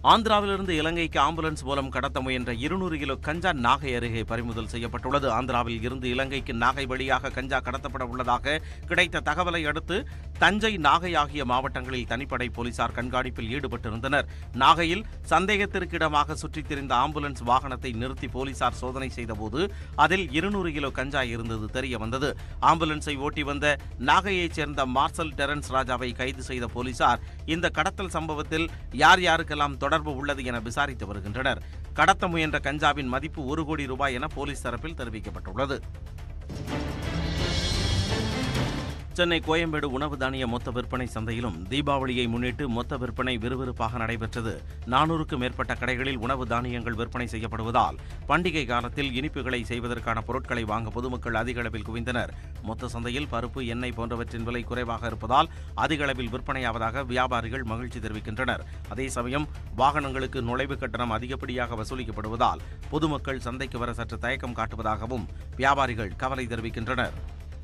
ஆந்திராவிலிருந்து இலங்கைக்கு ஆம்புலன்ஸ் மூலம் கடத்த முயன்ற இருநூறு கிலோ கஞ்சா நாகை அருகே பறிமுதல் செய்யப்பட்டுள்ளது ஆந்திராவில் இருந்து இலங்கைக்கு நாகை வழியாக கஞ்சா கடத்தப்பட உள்ளதாக கிடைத்த தகவலை அடுத்து தஞ்சை நாகை ஆகிய மாவட்டங்களில் தனிப்படை போலீசார் கண்காணிப்பில் ஈடுபட்டிருந்தனர் நாகையில் சந்தேகத்திற்கிடமாக சுற்றித் திரிந்த ஆம்புலன்ஸ் வாகனத்தை நிறுத்தி போலீசார் சோதனை செய்தபோது அதில் இருநூறு கிலோ கஞ்சா இருந்தது தெரிய வந்தது ஆம்புலன்ஸை ஓட்டி வந்த நாகையைச் சேர்ந்த மார்சல் டெரன்ஸ் ராஜாவை கைது செய்த போலீசார் இந்த கடத்தல் சம்பவத்தில் யார் யாருக்கெல்லாம் தொடர்பு உள்ளது என விசாரித்து வருகின்றனர் கடத்த முயன்ற கஞ்சாவின் மதிப்பு ஒரு கோடி ரூபாய் என போலீஸ் தரப்பில் தெரிவிக்கப்பட்டுள்ளது சென்னை கோயம்பேடு உணவு தானிய மொத்த விற்பனை சந்தையிலும் தீபாவளியை முன்னிட்டு மொத்த விற்பனை விறுவிறுப்பாக நடைபெற்றது நானூறுக்கும் மேற்பட்ட கடைகளில் உணவு தானியங்கள் விற்பனை செய்யப்படுவதால் பண்டிகை காலத்தில் இனிப்புகளை செய்வதற்கான பொருட்களை வாங்க பொதுமக்கள் அதிக அளவில் குவிந்தனர் மொத்த சந்தையில் பருப்பு எண்ணெய் போன்றவற்றின் விலை குறைவாக இருப்பதால் அதிக அளவில் விற்பனையாவதாக வியாபாரிகள் மகிழ்ச்சி தெரிவிக்கின்றனர் அதே சமயம் வாகனங்களுக்கு நுழைவு கட்டணம் அதிகப்படியாக வசூலிக்கப்படுவதால் பொதுமக்கள் சந்தைக்கு வர சற்று தயக்கம் காட்டுவதாகவும் வியாபாரிகள் கவலை தெரிவிக்கின்றனர்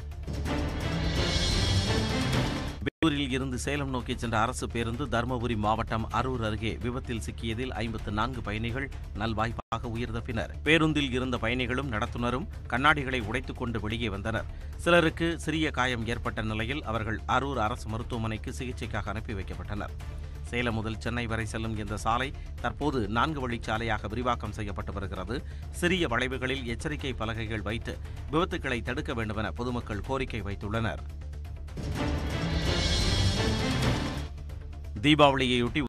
வேலூரில் இருந்து சேலம் நோக்கி சென்ற அரசு பேருந்து தருமபுரி மாவட்டம் அரூர் அருகே விபத்தில் சிக்கியதில் ஐம்பத்து நான்கு பயணிகள் நல்வாய்ப்பாக உயிர் தப்பினர் பேருந்தில் இருந்த பயணிகளும் நடத்துனரும் கண்ணாடிகளை உடைத்துக் கொண்டு வெளியே வந்தனர் சிலருக்கு சிறிய காயம் ஏற்பட்ட நிலையில் அவர்கள் அரூர் அரசு மருத்துவமனைக்கு சிகிச்சைக்காக அனுப்பி வைக்கப்பட்டனர் சேலம் முதல் சென்னை வரை செல்லும் இந்த சாலை தற்போது நான்கு வழிச்சாலையாக விரிவாக்கம் செய்யப்பட்டு வருகிறது சிறிய வளைவுகளில் எச்சரிக்கை பலகைகள் வைத்து விபத்துக்களை தடுக்க வேண்டுமென பொதுமக்கள் கோரிக்கை வைத்துள்ளனர் தீபாவளியையொட்டி